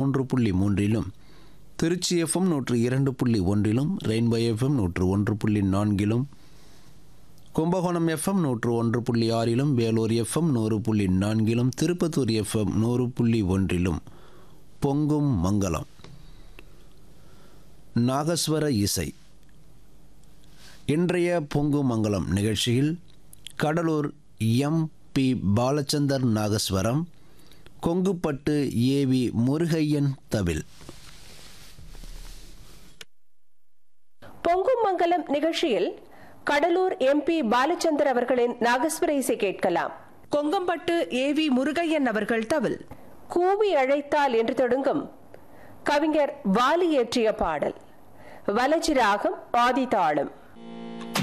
மூன்று புள்ளி மூன்றிலும் திருச்சி எஃப்எம் நூற்று இரண்டு புள்ளி ஒன்றிலும் ரெயின்போ எஃப்எம் நூற்று ஒன்று புள்ளி நான்கிலும் கும்பகோணம் எஃப்எம் நூற்று ஒன்று புள்ளி ஆறிலும் வேலூர் எஃப்எம் நூறு புள்ளி நான்கிலும் திருப்பத்தூர் எஃப்எம் நூறு புள்ளி ஒன்றிலும் பொங்கும் மங்களம் நாகஸ்வர இசை இன்றைய பொங்கு மங்கலம் நிகழ்ச்சியில் Cuddalore M P Balachandar nagaswaram Kongupattu AV Murugaiyan thavil பொங்கும் மங்கலம் நிகழ்ச்சியில் கடலூர் எம்பி பாலச்சந்தர் அவர்களின் நாகஸ்வர இசை கேட்கலாம் கொங்கம்பட்டு ஏவி முருகையன் அவர்கள் தவில் கூவி அழைத்தால் என்று தொடங்கும் கவிஞர் வாலி இயற்றிய பாடல் வலஜி ராகம் ஆதி தாளம்